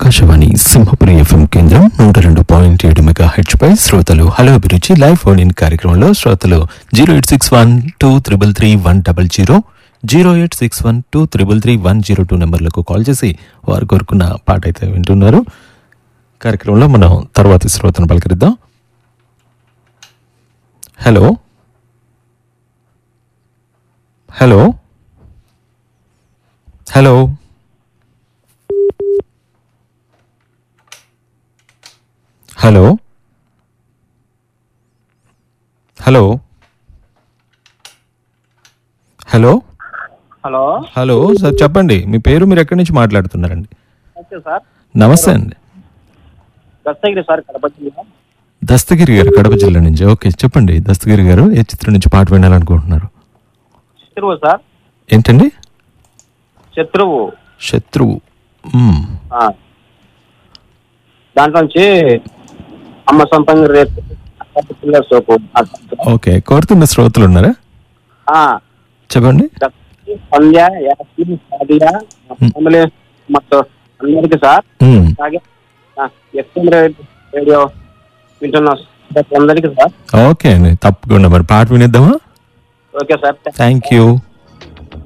Akashvani Simhapuri FM కేంద్రం నూట రెండు పాయింట్ ఏడు మెగా హెచ్ పై శ్రోతలు హలో అభిరుచి లైవ్ ఫోన్ ఇన్ కార్యక్రమంలో శ్రోతలు zero eight six one two triple three one double zero zero eight six one two triple three one zero two నెంబర్లకు call చేసి వారు కోరుకున్న పాట అయితే వింటున్నారు కార్యక్రమంలో మనం తర్వాతి శ్రోతను పలకరిద్దాం hello hello hello hello hello hello hello hello sir చెప్పండి మీ పేరు మీరు ఎక్కడి నుంచి మాట్లాడుతున్నారండి ఓకే సార్ నమస్తే అండి దస్తగిరి సార్ కడప జిల్లా దస్తగిరి గారు కడప జిల్లా నుంచి ఓకే చెప్పండి దస్తగిరి గారు ఏ చిత్రం నుంచి పాట వినాలనుకుంటున్నారు శత్రువు సార్ ఏంటండి శత్రువు శత్రువు మ్మ్. ఆ. దాంట్లో నుంచి అమ్మ సొంతంగా రేపు పిల్లల సోపు ఓకే కోరుతున్న శ్రోతలు ఉన్నారా ఆ. చెప్పండి దస్తగిరి, సంధ్య యాస్మిన్ సాదియా మా ఫ్యామిలీ మొత్తం అందరికీ సార్ మ్మ్. అలాగే ఎఫ్ఎం రేడియో వింటున్న అందరికీ సార్ ఓకే అండి తప్పకుండా మరి పాట వినిద్దామా ఓకే సార్ థ్యాంక్ యూ